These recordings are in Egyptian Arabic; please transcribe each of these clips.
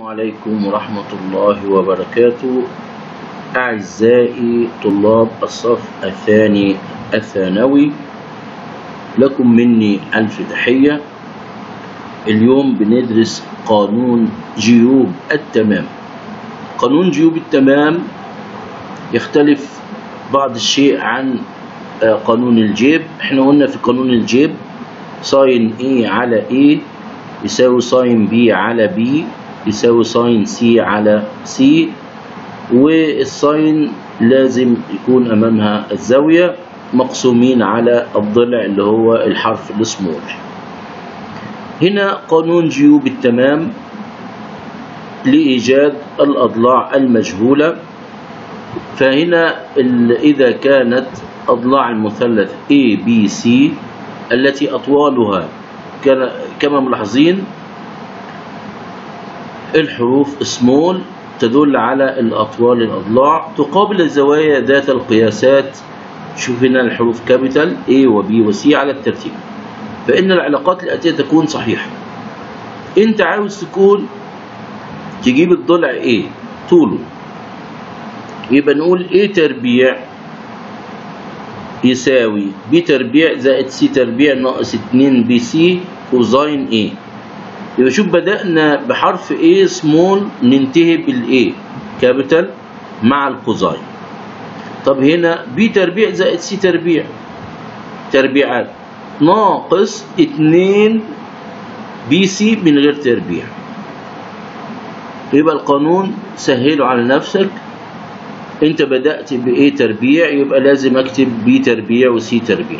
عليكم ورحمة الله وبركاته أعزائي طلاب الصف الثاني الثانوي لكم مني ألف تحية اليوم بندرس قانون جيوب التمام قانون جيوب التمام يختلف بعض الشيء عن آه، قانون الجيب احنا قلنا في قانون الجيب ساين A على A يساوي ساين B على B يساوي ساين C على C والساين لازم يكون أمامها الزاوية مقسومين على الضلع اللي هو الحرف السمول هنا قانون جيوب التمام لإيجاد الأضلاع المجهولة فهنا ال- إذا كانت أضلاع المثلث A B C التي أطوالها كان- كما ملاحظين الحروف small تدل على الأطوال الأضلاع تقابل الزوايا ذات القياسات شوف هنا الحروف كابيتال A و B و C على الترتيب فإن العلاقات الآتية تكون صحيحة أنت عاوز تكون تجيب الضلع A طوله يبقى نقول A تربيع يساوي B تربيع زائد C تربيع ناقص 2 بي سي كوزين A يبقى شوف بدأنا بحرف A سمول ننتهي بال A كابيتال مع الكوزين طب هنا B تربيع زائد C تربيع تربيعات ناقص 2 بي سي من غير تربيع يبقى القانون سهله على نفسك انت بدأت ب A تربيع يبقى لازم اكتب B تربيع و C تربيع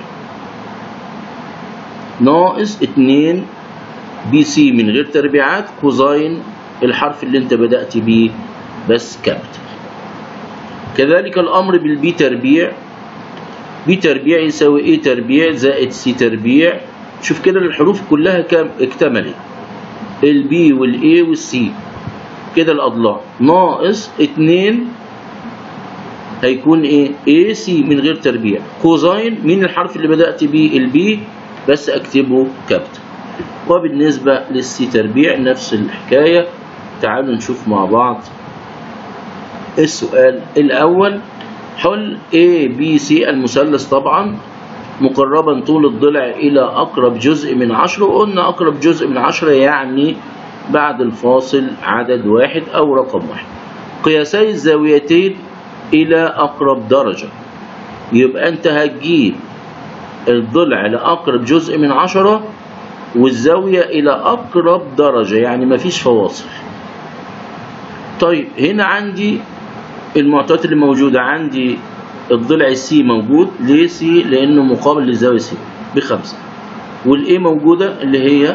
ناقص 2 بي سي من غير تربيعات كوزين الحرف اللي انت بدأت بيه بس كابيتال كذلك الأمر بالبي تربيع بي تربيع يساوي ايه تربيع زائد سي تربيع شوف كده الحروف كلها كام اكتملت البي والاي والسي كده الأضلاع ناقص اتنين هيكون ايه اي سي من غير تربيع كوزين مين الحرف اللي بدأت بيه البي بس اكتبه كابيتال وبالنسبة للسي تربيع نفس الحكاية تعالوا نشوف مع بعض السؤال الأول حل A B C المثلث طبعا مقربا طول الضلع إلى أقرب جزء من عشرة وقلنا أقرب جزء من عشرة يعني بعد الفاصل عدد واحد أو رقم واحد قياسي الزاويتين إلى أقرب درجة يبقى أنت هتجيب الضلع لأقرب جزء من عشرة والزاوية إلى أقرب درجة يعني مفيش فواصل طيب هنا عندي المعطيات اللي موجودة عندي الضلع السي موجود ليه سي لأنه مقابل للزاوية سي بخمسة والإيه موجودة اللي هي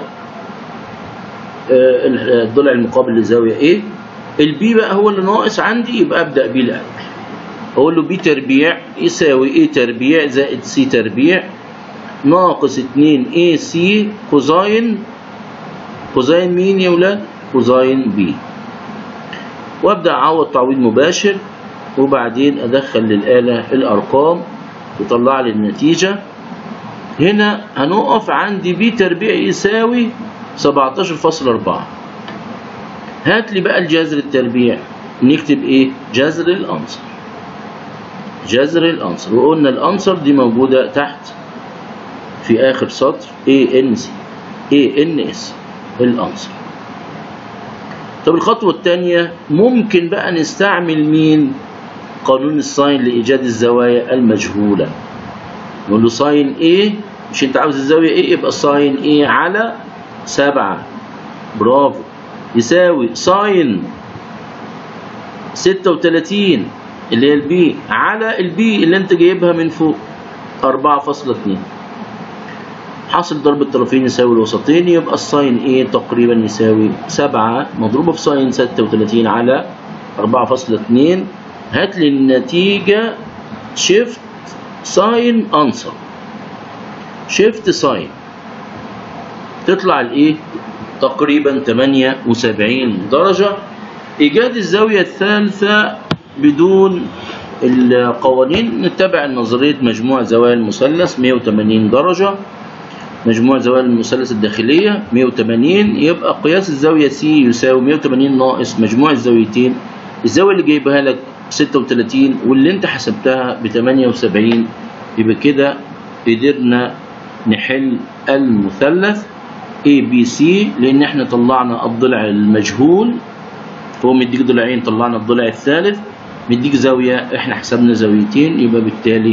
آه، الضلع المقابل للزاوية إيه البي بقى هو اللي ناقص عندي يبقى أبدأ بيه الأول أقول له بي تربيع يساوي إيه تربيع زائد سي تربيع ناقص 2 اي سي كوزين كوزين مين يا ولاد كوزين بي وابدا اعوض تعويض مباشر وبعدين ادخل للآلة الارقام وطلع لي النتيجة هنا هنقف عندي بي تربيع يساوي 17.4 هات لي بقى الجذر التربيع نكتب ايه جذر الانصر جذر الانصر وقلنا الانصر دي موجودة تحت في آخر سطر ANC ANS الأنصر طب الخطوة الثانية ممكن بقى نستعمل مين قانون الساين لإيجاد الزوايا المجهولة نقول له ساين A مش أنت عاوز الزاوية A يبقى ساين A على سبعة برافو يساوي ساين ستة وتلاتين اللي هي البي على البي اللي انت جايبها من فوق أربعة فاصلة اتنين حاصل ضرب الطرفين يساوي الوسطين يبقى الساين A تقريبا يساوي 7 مضروبة في ساين 36 على 4.2 هات لي النتيجة شيفت ساين أنصر شيفت ساين تطلع الإيه؟ تقريبا 78 درجة إيجاد الزاوية الثالثة بدون القوانين نتبع نظرية مجموع زوايا المثلث 180 درجة مجموع زوايا المثلث الداخلية 180 يبقى قياس الزاوية سي يساوي 180 ناقص مجموع الزاويتين الزاوية اللي جايبها لك 36 واللي انت حسبتها ب 78 يبقى كده قدرنا نحل المثلث ABC لأن احنا طلعنا الضلع المجهول هو مديك ضلعين طلعنا الضلع الثالث مديك زاوية احنا حسبنا زاويتين يبقى بالتالي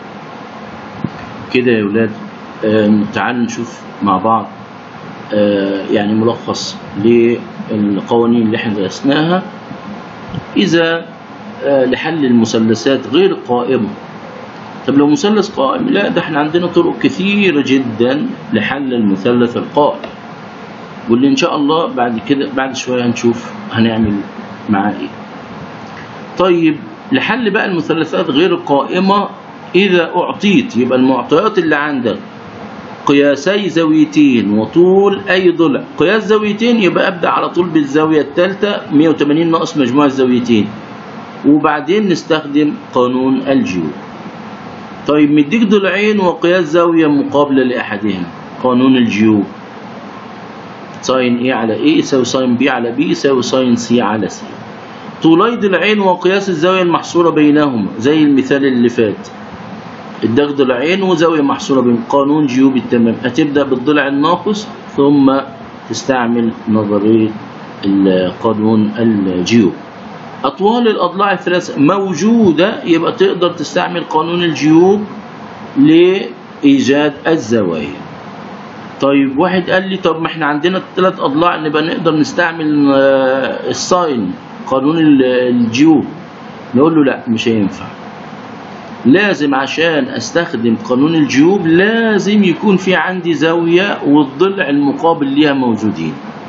كده يا ولاد آه تعالوا نشوف مع بعض آه يعني ملخص للقوانين اللي احنا درسناها إذا آه لحل المثلثات غير قائمة طب لو مثلث قائم لا ده احنا عندنا طرق كثيرة جدا لحل المثلث القائم واللي ان شاء الله بعد كده بعد شوية هنشوف هنعمل معاه ايه طيب لحل بقى المثلثات غير القائمة إذا أعطيت يبقى المعطيات اللي عندك قياسي زاويتين وطول أي ضلع قياس زاويتين يبقى أبدأ على طول بالزاوية الثالثة 180 ناقص مجموع الزاويتين وبعدين نستخدم قانون الجيو طيب مديك ضلعين وقياس زاوية مقابلة لأحدهم قانون الجيو ساين ايه على ايه يساوي ساين بي على بي يساوي ساين سي على سي طولي ضلعين وقياس الزاوية المحصورة بينهما زي المثال اللي فات اداك ضلعين وزاوية محصورة بين قانون جيو بالتمام هتبدأ بالضلع الناقص ثم تستعمل نظرية قانون الجيو أطوال الأضلاع الثلاثة موجودة يبقى تقدر تستعمل قانون الجيوب لإيجاد الزوايا طيب واحد قال لي طب ما احنا عندنا ثلاث أضلاع نبقى نقدر نستعمل الساين قانون الجيوب نقول له لا مش هينفع لازم عشان استخدم قانون الجيوب لازم يكون في عندي زاوية والضلع المقابل ليها موجودين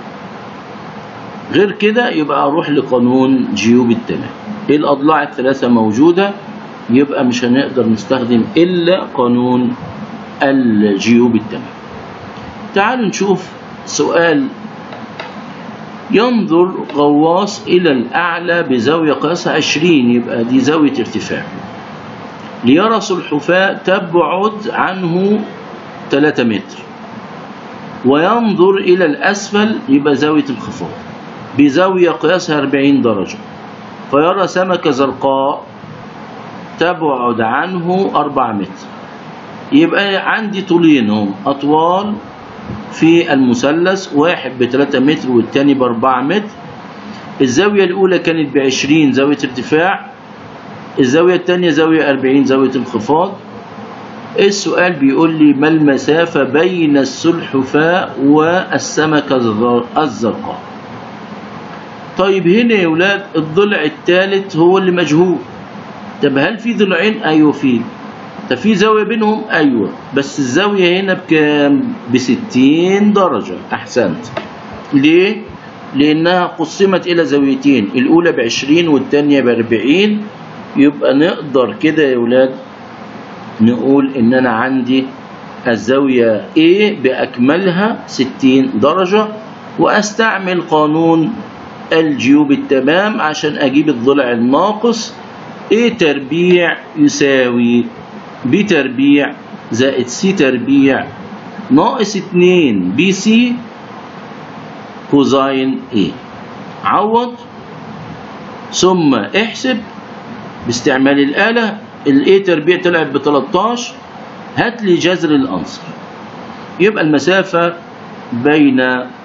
غير كده يبقى اروح لقانون جيوب التمام الاضلاع الثلاثة موجودة يبقى مش هنقدر نستخدم الا قانون الجيوب التمام تعالوا نشوف سؤال ينظر غواص إلى الأعلى بزاوية قياسها 20 يبقى دي زاوية ارتفاع ليرى سلحفاة تبعد عنه 3 متر وينظر إلى الأسفل يبقى زاوية انخفاض بزاوية قياسها 40 درجة فيرى سمكة زرقاء تبعد عنه 4 متر يبقى عندي طولين هم أطوال في المثلث واحد بتلاتة متر والتاني بأربعة متر الزاوية الأولى كانت بعشرين زاوية ارتفاع الزاوية التانية زاوية أربعين زاوية انخفاض السؤال بيقول لي ما المسافة بين السلحفاة والسمكة الزرقاء طيب هنا يا ولاد الضلع الثالث هو اللي مجهول طب هل في ضلعين ايوه في طب في زاوية بينهم ايوه بس الزاوية هنا بكام بستين درجة احسنت ليه لانها قسمت الى زاويتين الاولى بعشرين والتانية باربعين يبقى نقدر كده يا ولاد نقول ان انا عندي الزاوية A بأكملها 60 درجة وأستعمل قانون الجيوب التمام عشان أجيب الضلع الناقص A تربيع يساوي B تربيع زائد C تربيع ناقص 2 بي سي كوزاين A عوض ثم احسب باستعمال الآلة ال A تربيع طلعت ب 13 هات لي جذر الأنصر يبقى المسافة بين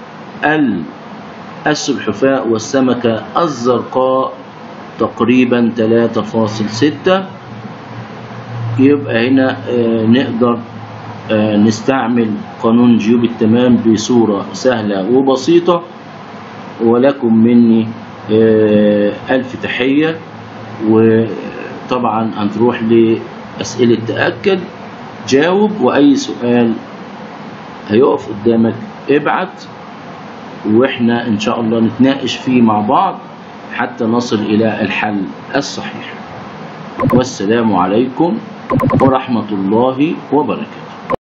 السلحفاة والسمكة الزرقاء تقريبا 3.6 يبقى هنا آه نقدر آه نستعمل قانون جيوب التمام بصورة سهلة وبسيطة ولكم مني آه ألف تحية وطبعا هنروح لأسئلة تأكد جاوب وأي سؤال هيقف قدامك ابعت واحنا ان شاء الله نتناقش فيه مع بعض حتى نصل الى الحل الصحيح والسلام عليكم ورحمة الله وبركاته